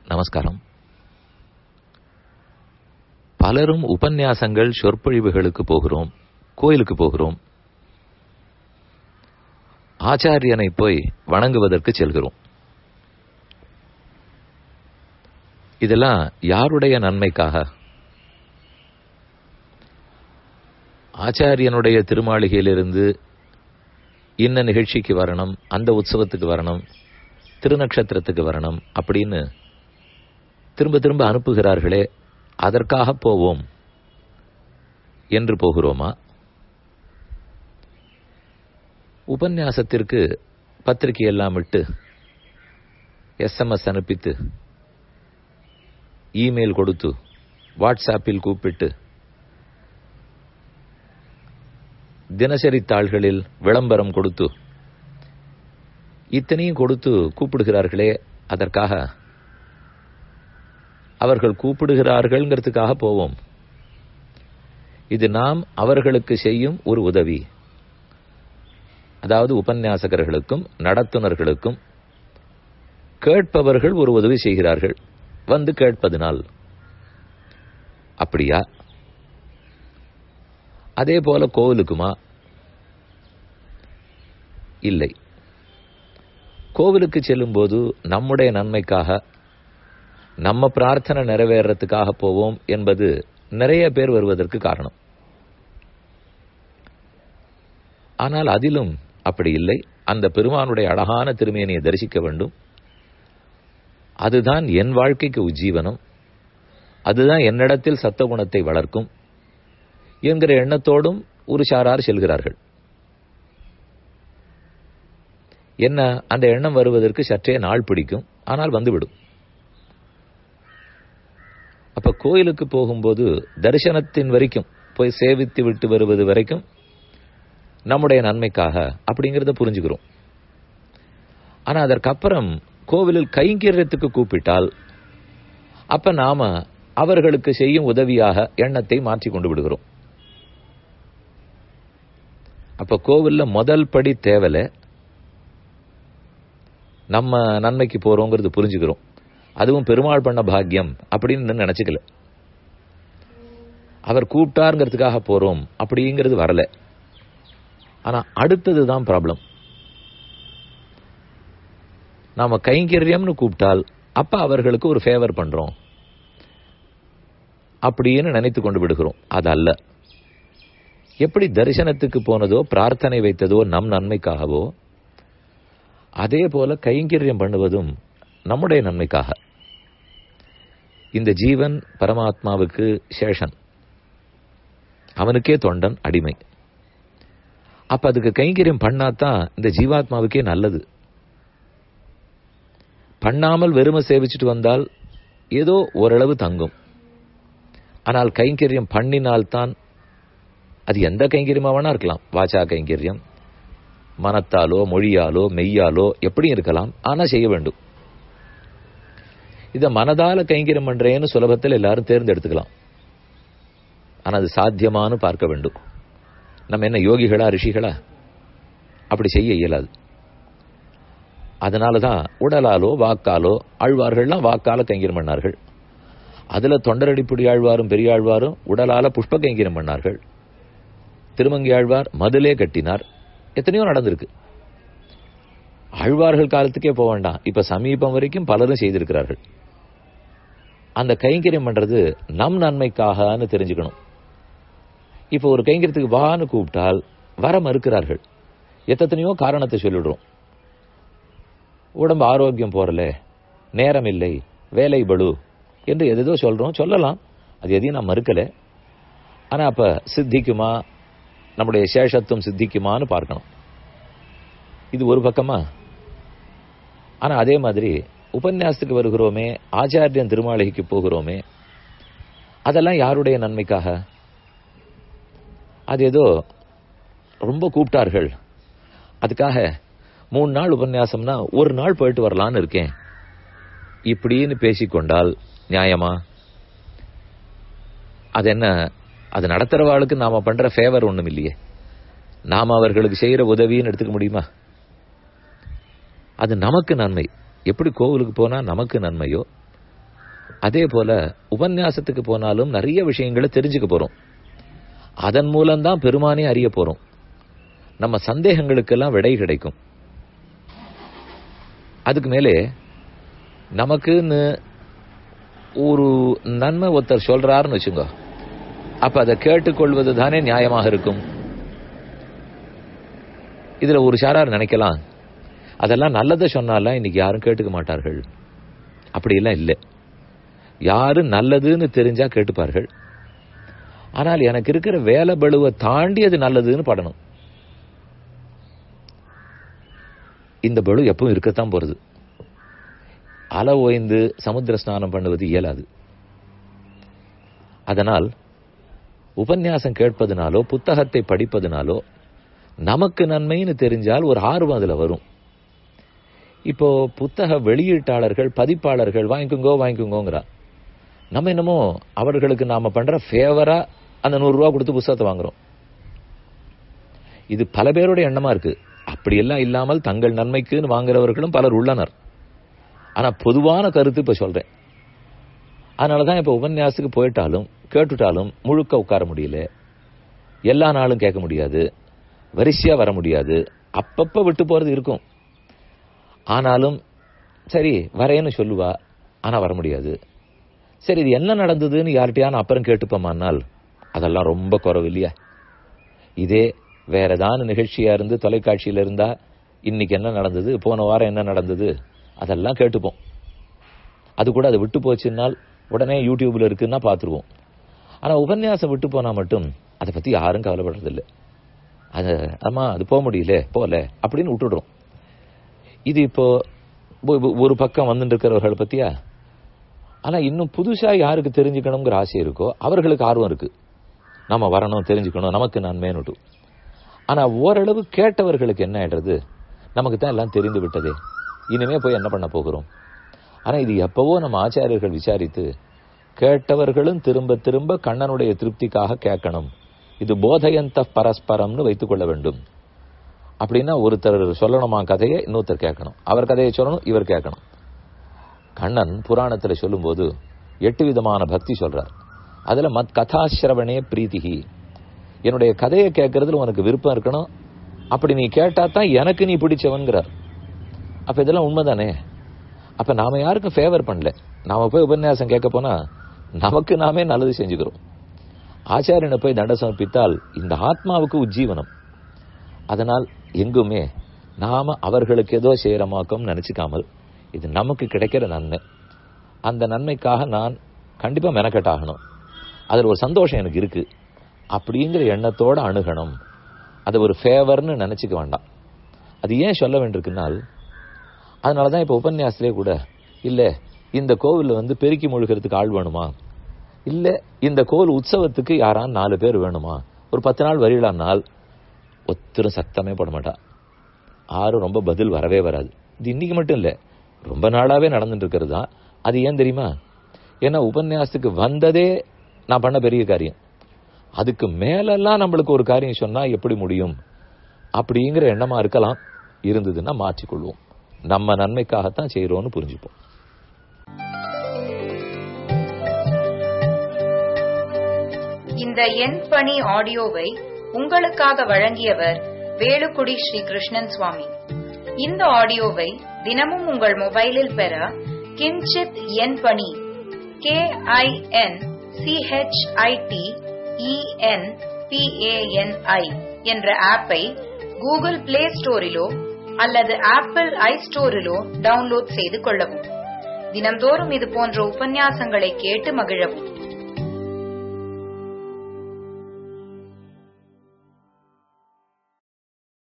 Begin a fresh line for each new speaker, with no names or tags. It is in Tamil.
நமஸ்காரம் பலரும் உபன்யாசங்கள் சொற்பொழிவுகளுக்கு போகிறோம் கோயிலுக்கு போகிறோம் ஆச்சாரியனை போய் வணங்குவதற்கு செல்கிறோம் இதெல்லாம் யாருடைய நன்மைக்காக ஆச்சாரியனுடைய திருமாளிகையிலிருந்து இன்ன நிகழ்ச்சிக்கு வரணும் அந்த உற்சவத்துக்கு வரணும் திருநக்ஷத்திரத்துக்கு வரணும் அப்படின்னு திரும்ப திரும்ப அனுப்புகிறார்களே அதற்காக போவோம் என்று போகிறோமா உபன்யாசத்திற்கு பத்திரிகை எல்லாம் விட்டு எஸ்எம்எஸ் அனுப்பித்து இமெயில் கொடுத்து வாட்ஸ்ஆப்பில் கூப்பிட்டு தினசரி தாள்களில் விளம்பரம் கொடுத்து இத்தனையும் கொடுத்து கூப்பிடுகிறார்களே அதற்காக அவர்கள் கூப்பிடுகிறார்கள்ங்கிறதுக்காக போவோம் இது நாம் அவர்களுக்கு செய்யும் ஒரு உதவி அதாவது உபன்யாசகர்களுக்கும் நடத்துனர்களுக்கும் கேட்பவர்கள் ஒரு உதவி செய்கிறார்கள் வந்து கேட்பதனால் அப்படியா அதே போல கோவிலுக்குமா இல்லை கோவிலுக்கு செல்லும்போது நம்முடைய நன்மைக்காக நம்ம பிரார்த்தனை நிறைவேறத்துக்காக போவோம் என்பது நிறைய பேர் வருவதற்கு காரணம் ஆனால் அதிலும் அப்படி இல்லை அந்த பெருமானுடைய அழகான திருமேனியை தரிசிக்க வேண்டும் அதுதான் என் வாழ்க்கைக்கு உஜ்ஜீவனம் அதுதான் என்னிடத்தில் சத்த குணத்தை வளர்க்கும் என்கிற எண்ணத்தோடும் ஒரு சாரார் செல்கிறார்கள் என்ன அந்த எண்ணம் வருவதற்கு சற்றே நாள் பிடிக்கும் ஆனால் வந்துவிடும் அப்ப கோயிலுக்கு போகும்போது தரிசனத்தின் வரைக்கும் போய் சேவித்து விட்டு வருவது வரைக்கும் நம்முடைய நன்மைக்காக அப்படிங்கிறத புரிஞ்சுக்கிறோம் ஆனா அதற்கப்புறம் கோவிலில் கைங்கரியத்துக்கு கூப்பிட்டால் அப்ப நாம அவர்களுக்கு செய்யும் உதவியாக எண்ணத்தை மாற்றி கொண்டு விடுகிறோம் அப்ப கோவில்ல முதல் படி தேவல நம்ம நன்மைக்கு போறோங்கிறது புரிஞ்சுக்கிறோம் அதுவும் பெருமாள் பண்ண பாக்கியம் அப்படின்னு நினைச்சுக்கல அவர் கூப்பிட்டாருங்கிறதுக்காக போறோம் அப்படிங்கிறது வரல ஆனா அடுத்தது தான் ப்ராப்ளம் நாம கைங்கரியம்னு கூப்பிட்டால் அப்ப அவர்களுக்கு ஒரு ஃபேவர் பண்றோம் அப்படின்னு நினைத்து கொண்டு விடுகிறோம் அது அல்ல எப்படி தரிசனத்துக்கு போனதோ பிரார்த்தனை வைத்ததோ நம் நன்மைக்காகவோ அதே போல கைங்கரியம் பண்ணுவதும் நம்முடைய நன்மைக்காக இந்த ஜீவன் பரமாத்மாவுக்கு சேஷன் அவனுக்கே தொண்டன் அடிமை அப்ப அதுக்கு கைங்கரியம் பண்ணாதான் இந்த ஜீவாத்மாவுக்கே நல்லது பண்ணாமல் வெறுமை சேவிச்சுட்டு வந்தால் ஏதோ ஓரளவு தங்கும் ஆனால் கைங்கரியம் பண்ணினால்தான் அது எந்த கைங்கரியமா வேணா இருக்கலாம் வாச்சா கைங்கரியம் மனத்தாலோ மொழியாலோ மெய்யாலோ எப்படி இருக்கலாம் ஆனா செய்ய வேண்டும் இத மனதால கைங்கரியம் பண்றேன்னு சுலபத்தில் எல்லாரும் தேர்ந்தெடுத்துக்கலாம் ஆனா அது சாத்தியமானு பார்க்க வேண்டும் நம்ம என்ன யோகிகளா ரிஷிகளா அப்படி செய்ய இயலாது அதனாலதான் உடலாலோ வாக்காலோ ஆழ்வார்கள்லாம் வாக்கால கைங்கரியம் பண்ணார்கள் அதுல தொண்டரடிப்புடி ஆழ்வாரும் பெரிய ஆழ்வாரும் உடலால புஷ்ப கைங்கரியம் பண்ணார்கள் திருமங்கி ஆழ்வார் மதிலே கட்டினார் எத்தனையோ நடந்திருக்கு ஆழ்வார்கள் காலத்துக்கே போக வேண்டாம் இப்ப சமீபம் வரைக்கும் பலரும் செய்திருக்கிறார்கள் அந்த கைங்கரியம் பண்றது நம் நன்மைக்காகன்னு தெரிஞ்சுக்கணும் இப்போ ஒரு கைங்கரியத்துக்கு வான்னு கூப்பிட்டால் வர மறுக்கிறார்கள் எத்தனையோ காரணத்தை சொல்லிடுறோம் உடம்பு ஆரோக்கியம் போறல நேரம் இல்லை வேலை படு என்று எதோ சொல்றோம் சொல்லலாம் அது எதையும் நான் மறுக்கல ஆனா அப்ப சித்திக்குமா நம்முடைய சேஷத்துவம் சித்திக்குமான்னு பார்க்கணும் இது ஒரு பக்கமா ஆனா அதே மாதிரி உபன்யாசத்துக்கு வருகிறோமே ஆச்சாரியன் திருமாளிகைக்கு போகிறோமே அதெல்லாம் யாருடைய நன்மைக்காக அது ஏதோ ரொம்ப கூப்பிட்டார்கள் அதுக்காக மூணு நாள் உபன்யாசம்னா ஒரு நாள் போயிட்டு வரலான்னு இருக்கேன் இப்படின்னு பேசிக்கொண்டால் நியாயமா அது என்ன அது நடத்துறவாளுக்கு நாம பண்ற ஃபேவர் ஒண்ணும் இல்லையே நாம அவர்களுக்கு செய்யற உதவின்னு எடுத்துக்க முடியுமா அது நமக்கு நன்மை எப்படி கோவிலுக்கு போனா நமக்கு நன்மையோ அதே போல உபன்யாசத்துக்கு போனாலும் நிறைய விஷயங்களை தெரிஞ்சுக்க போறோம் அதன் மூலம்தான் பெருமானே அறிய போறோம் நம்ம சந்தேகங்களுக்கெல்லாம் விடை கிடைக்கும் அதுக்கு மேலே நமக்குன்னு ஒரு நன்மை ஒருத்தர் சொல்றாருன்னு வச்சுங்க அப்ப அதை கேட்டுக்கொள்வது தானே நியாயமாக இருக்கும் இதுல ஒரு சாரார் நினைக்கலாம் அதெல்லாம் நல்லதை சொன்னாலாம் இன்னைக்கு யாரும் கேட்டுக்க மாட்டார்கள் அப்படியெல்லாம் இல்லை யாரு நல்லதுன்னு தெரிஞ்சா கேட்டுப்பார்கள் ஆனால் எனக்கு இருக்கிற வேலை பளுவை தாண்டி அது நல்லதுன்னு படணும் இந்த பளு எப்பவும் இருக்கத்தான் போறது அலை ஓய்ந்து சமுத்திர ஸ்நானம் பண்ணுவது இயலாது அதனால் உபன்யாசம் கேட்பதனாலோ புத்தகத்தை படிப்பதனாலோ நமக்கு நன்மைன்னு தெரிஞ்சால் ஒரு ஆர்வம் அதுல வரும் இப்போ புத்தக வெளியீட்டாளர்கள் பதிப்பாளர்கள் வாங்கிக்கோங்கோ வாங்கிக்கோங்கோங்கிறா நம்ம என்னமோ அவர்களுக்கு நாம பண்ற ஃபேவரா அந்த நூறு ரூபா கொடுத்து புத்தகத்தை வாங்குறோம் இது பல பேருடைய எண்ணமா இருக்கு அப்படியெல்லாம் இல்லாமல் தங்கள் நன்மைக்குன்னு வாங்குறவர்களும் பலர் உள்ளனர் ஆனா பொதுவான கருத்து இப்ப சொல்றேன் அதனாலதான் இப்ப உபன்யாசத்துக்கு போயிட்டாலும் கேட்டுட்டாலும் முழுக்க உட்கார முடியல எல்லா நாளும் கேட்க முடியாது வரிசையா வர முடியாது அப்பப்ப விட்டு போறது இருக்கும் ஆனாலும் சரி வரேன்னு சொல்லுவா ஆனா வர முடியாது சரி இது என்ன நடந்ததுன்னு யார்கிட்டயான அப்புறம் கேட்டுப்போமானால் அதெல்லாம் ரொம்ப குறவு இல்லையா இதே வேற ஏதாவது நிகழ்ச்சியா இருந்து தொலைக்காட்சியில இருந்தா இன்னைக்கு என்ன நடந்தது போன வாரம் என்ன நடந்தது அதெல்லாம் கேட்டுப்போம் அது கூட அது விட்டு போச்சுன்னால் உடனே யூடியூப்ல இருக்குன்னா பார்த்துருவோம் ஆனா உபன்யாசம் விட்டு போனா மட்டும் அதை பத்தி யாரும் கவலைப்படுறதில்லை அது ஆமா அது போக முடியல போல அப்படின்னு விட்டுடுறோம் இது இப்போ ஒ- ஒரு பக்கம் வந்துட்டு இருக்கிறவர்கள் பத்தியா ஆனா இன்னும் புதுசா யாருக்கு தெரிஞ்சுக்கணுங்கிற ஆசை இருக்கோ அவர்களுக்கு ஆர்வம் இருக்கு நாம வரணும் தெரிஞ்சுக்கணும் நமக்கு நன்மைன்னு ஆனா ஓரளவு கேட்டவர்களுக்கு என்ன ஆயிடுறது நமக்கு தான் எல்லாம் தெரிந்து விட்டதே இனிமே போய் என்ன பண்ண போகிறோம் ஆனா இது எப்பவோ நம்ம ஆச்சாரியர்கள் விசாரித்து கேட்டவர்களும் திரும்ப திரும்ப கண்ணனுடைய திருப்திக்காக கேட்கணும் இது போதயந்த பரஸ்பரம்னு வைத்துக் கொள்ள வேண்டும் அப்படின்னா ஒருத்தர் சொல்லணுமா கதையை இன்னொருத்தர் கேட்கணும் அவர் கதையை சொல்லணும் இவர் கேட்கணும் கண்ணன் புராணத்துல சொல்லும்போது எட்டு விதமான பக்தி சொல்றார் அதுல மத் கதாசிரவணே பிரீத்திகி என்னுடைய கதையை கேட்கறதுல உனக்கு விருப்பம் இருக்கணும் அப்படி நீ கேட்டா தான் எனக்கு நீ பிடிச்சவன்கிறார் அப்ப இதெல்லாம் உண்மைதானே அப்ப நாம யாருக்கும் ஃபேவர் பண்ணல நாம போய் உபன்யாசம் கேட்க போனா நமக்கு நாமே நல்லது செஞ்சுக்கிறோம் ஆச்சாரியனை போய் தண்ட சமர்ப்பித்தால் இந்த ஆத்மாவுக்கு உஜ்ஜீவனம் அதனால் எங்குமே நாம அவர்களுக்கு ஏதோ செய்யறமாக்கம் நினைச்சுக்காமல் இது நமக்கு கிடைக்கிற நன்மை அந்த நன்மைக்காக நான் கண்டிப்பா மெனக்கெட்டாகணும் அதுல ஒரு சந்தோஷம் எனக்கு இருக்கு அப்படிங்கிற எண்ணத்தோட அணுகணும் அது ஒரு ஃபேவர்னு நினைச்சுக்க வேண்டாம் அது ஏன் சொல்ல வேண்டியிருக்குனால் அதனாலதான் இப்ப உபன்யாசத்திலே கூட இல்ல இந்த கோவில்ல வந்து பெருக்கி முழுகிறதுக்கு ஆள் வேணுமா இல்ல இந்த கோவில் உற்சவத்துக்கு யாரான் நாலு பேர் வேணுமா ஒரு பத்து நாள் வரீங்களானால் ஒத்தரும் சத்தமே போட மாட்டா ஆரும் ரொம்ப பதில் வரவே வராது இது இன்னைக்கு மட்டும் இல்ல ரொம்ப நாளாவே நடந்துட்டு இருக்கிறது தான் அது ஏன் தெரியுமா ஏன்னா உபன்யாசத்துக்கு வந்ததே நான் பண்ண பெரிய காரியம் அதுக்கு மேலெல்லாம் நம்மளுக்கு ஒரு காரியம் சொன்னா எப்படி முடியும் அப்படிங்கிற எண்ணமா இருக்கலாம் இருந்ததுன்னா மாற்றிக்கொள்வோம் நம்ம நன்மைக்காகத்தான் செய்யறோம்னு புரிஞ்சுப்போம்
இந்த எண் பணி ஆடியோவை உங்களுக்காக வழங்கியவர் வேலுக்குடி ஸ்ரீ கிருஷ்ணன் சுவாமி இந்த ஆடியோவை தினமும் உங்கள் மொபைலில் பெற கிஞ்சித் எண் பணி கே ஐ என் சிஹெச்ஐடி இஎன் பிஏஎன்ஐ என்ற ஆப்பை கூகுள் பிளே ஸ்டோரிலோ அல்லது ஆப்பிள் ஐ ஸ்டோரிலோ டவுன்லோட் செய்து கொள்ளவும் தினம்தோறும் இது போன்ற உபன்யாசங்களை கேட்டு மகிழவும்